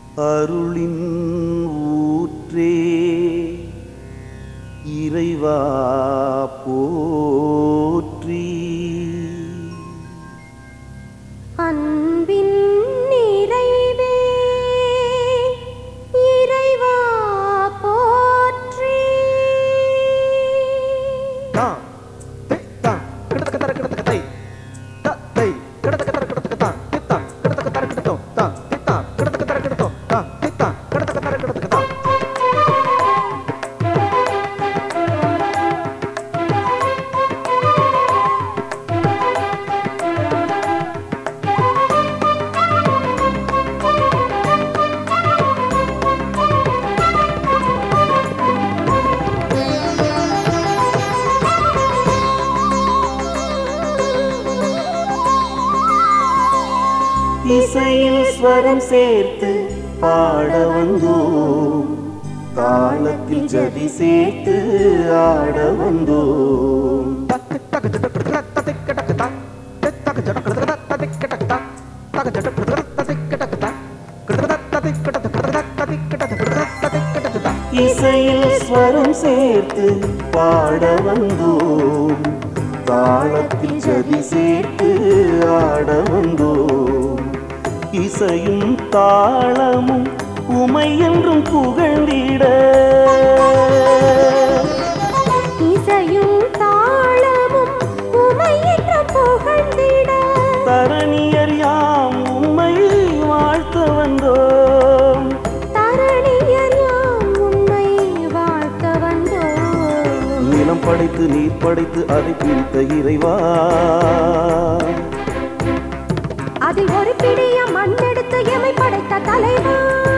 அருளின் ஊற்றே இறைவா போற்றி அன்பின் நிறைவே இறைவா போற்றி இசையில் ஸ்வரம் சேர்த்து பாட வந்தோம் தாளத்தில் ஜதி சேர்த்து ஆட வந்தோம் இசையில் ஸ்வரம் சேர்த்து பாட வந்தோம் தாளத்தில் ஜதி சேர்த்து ஆட வந்தோம் இசையும் தாளமும் உமை என்றும் புகழ்ந்திட இசையும் தாளமும் உமையென்ற புகழ்ந்திட தரணியர் யாம் உம்மை வாழ்த்த வந்தோம் தரணியர் யாம் உன்னை வாழ்த்த வந்தோம் நிலம் படைத்து நீர் படைத்து அதை பிரித்த இறைவா அதில் ஒரு பிடிய மண்ணெடுத்து எமை படைத்த தலைவா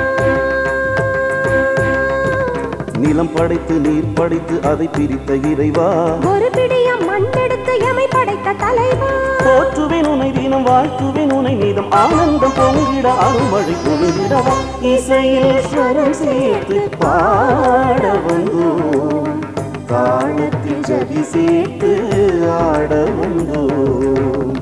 நிலம் படைத்து நீர் படைத்து அதை பிரித்த இறைவா ஒரு பிடிய மண்ணெடுத்து எமை படைத்த தலைவா போற்றுவேன் உனை தினம் வாழ்த்துவேன் உனை நீதம் ஆனந்தம் பொங்கிட அருள்மழை பொழுதிடவா இசையில் ஸ்வரம் சேர்த்து பாட வந்தோம் தாளத்தில் ஜதி சேர்த்து ஆட வந்தோம்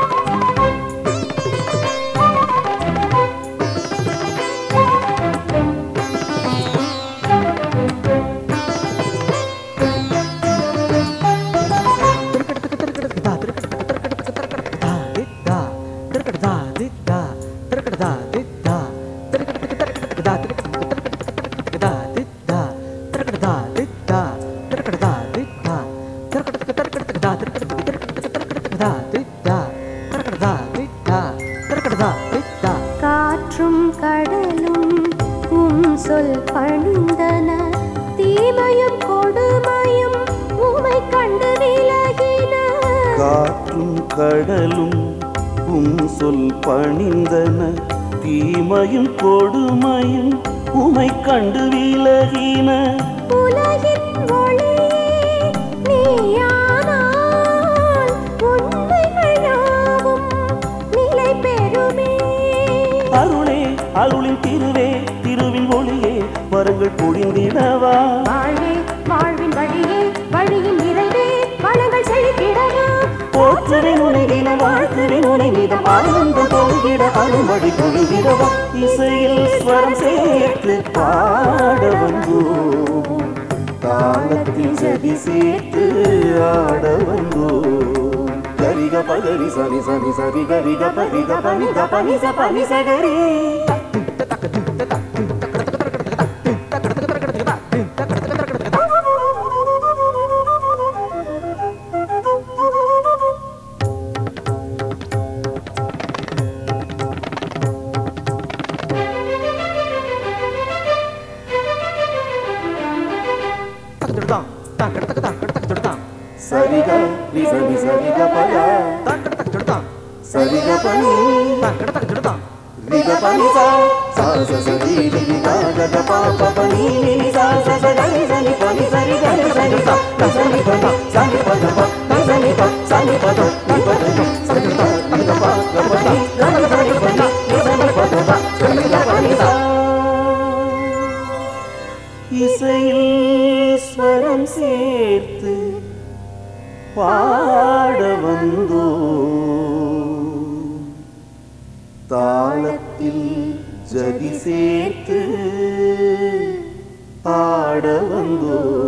காற்றும் கடலும் உம் சொல் பணிந்தன தீமையும் கொடுமையும் உமை கண்டு விலகின காற்றும் கடலும் உம் சொல் பணிந்தன தீமையும் கொடுமையும் உமை கண்டு விலகின உலகின் ஒளியே நீயானால் உண்மைகள் யாவும் நிலை பெறுமே அருளே அருளின் திருவே திருவின் ஒளியே வரங்கள் பொழிந்திடவா வாழ்வே வாழ்வின் வழியே வழியின் நிறைவே வளங்கள் செழித்திடவா போற்றுவேன் உனை தினம் வாழ்த்துவேன் உனை நிதம் ஆனந்தம் பொங்கிட அருள்மழை பொழிந்திடவா இசையில் ஸ்வரம் சேர்த்து பாட வந்தோம் தாளத்தில் ஜதி சேர்த்து ஆட வந்தோம் கரிக பகரி சனி சனி சரி கரிக பரிக பனிக பனிச பனி சகரி சரிக நிச நிச நிக பக சரிக பனி ரிக பனி சா சா ச ச ரி ரி ரி க க க ப ப ப நீ நீ நீ சா ச ச க ரி ச நி ப நி ச ரி க ரி ச நி சா க ச நி ப நி ச நி ப க ப க ச நி ப ச நி ப க நி ப க ச நி ப நி க ப க ப நீ க நி ச நி ப நி நி ச நி ப க ப ச நி க ப நி சா இசையில் ஸ்வரம் சேர்த்து பாட வந்தோ தாளத்தில் ஜதி சேர்த்து பாட வந்தோ